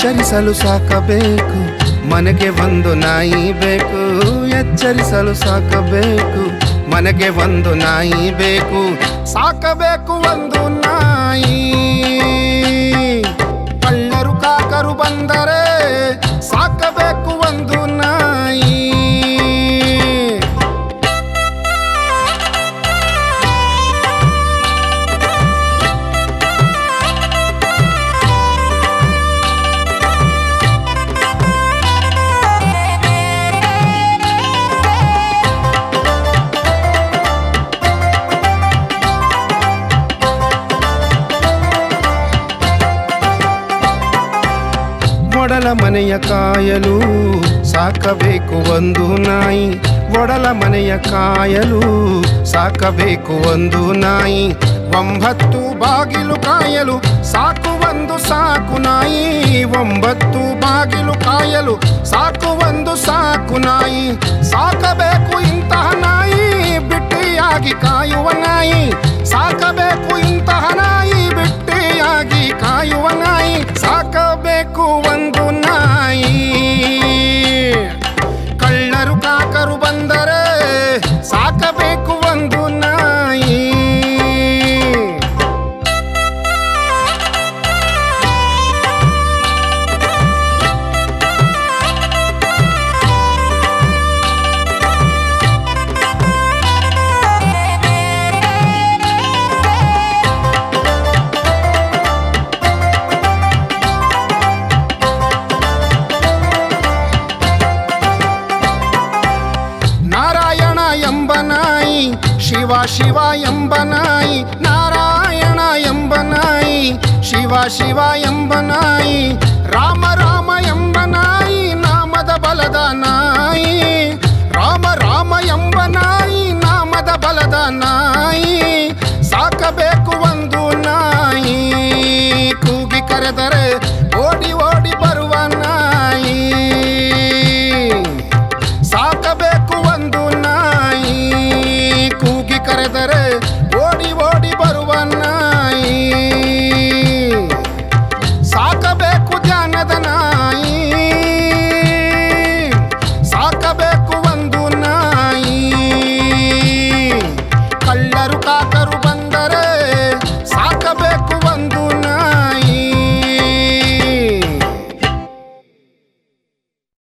ಎಚ್ಚರಿಸಲು ಸಾಕಬೇಕು ಮನೆಗೆ ಒಂದು ನಾಯಿ ಬೇಕು ಎಚ್ಚರಿಸಲು ಸಾಕಬೇಕು ಮನೆಗೆ ಒಂದು ನಾಯಿ ಬೇಕು ಸಾಕಬೇಕು ಒಂದು ನಾಯಿ ಕಳ್ಳರು ಕಾಕರು ಬಂದರೆ ಸಾಕಬೇಕು ಒಂದು ನಾಯಿ ಒಡಲ ಮನೆಯ ಕಾಯಲು ಸಾಕಬೇಕು ಒಂದು ನಾಯಿ ಒಡಲ ಮನೆಯ ಕಾಯಲು ಸಾಕಬೇಕು ಒಂದು ನಾಯಿ ಒಂಬತ್ತು ಬಾಗಿಲು ಕಾಯಲು ಸಾಕು ಒಂದು ಸಾಕು ನಾಯಿ ಒಂಬತ್ತು ಬಾಗಿಲು ಕಾಯಲು ಸಾಕು ಒಂದು ಸಾಕು ನಾಯಿ ಸಾಕಬೇಕು ಇಂತಹ ನಾಯಿ ಬಿಟ್ಟಿಯಾಗಿ ಕಾಯುವ ನಾಯಿ ಸಾಕಬೇಕು ಇಂತಹ ನಾಯಿ ಬಿಟ್ಟಿಯಾಗಿ ಕಾಯುವ ನಾಯಿ ಸಾಕಬೇಕು ಒಂದು ನಾಯಿ ಕಳ್ಳರು ಕಾಕರು ಬಂದರೆ ಸಾಕಬೇಕು ಒಂದು ನಾಯಿ ನಾರಾಯಣ ಎಂಬ ನಾಯಿ ಶಿವ ಶಿವ ಎಂಬ ನಾಯಿ ನಾರಾಯಣ ಎಂಬ ನಾಯಿ ಶಿವ ಶಿವ ಎಂಬ ನಾಯಿ ರಾಮ ರಾಮ ಎಂಬ ನಾಯಿ ನಾಮದ ಬಲದ ನಾಯಿ ರಾಮ ರಾಮ ಎಂಬ ನಾಯಿ ನಾಮದ ಬಲದ ನಾಯಿ ಸಾಕಬೇಕು ಒಂದು ನಾಯಿ ಕೂಗಿ ಕರೆದರೆ ಓಡಿ ಓಡಿ ಬರುವ ನಾಯಿ ಸಾಕಬೇಕು ಒಂದು ನಾಯಿ ಕೂಗಿ ಕರೆದರೆ ಓಡಿ ಓಡಿ ಬರುವ ನಾಯಿ ಸಾಕಬೇಕು ಜ್ಞಾನದ ನಾಯಿ ಸಾಕಬೇಕು ಒಂದು ನಾಯಿ ಕಳ್ಳರು ಕಾಕರು ಬಂದರೆ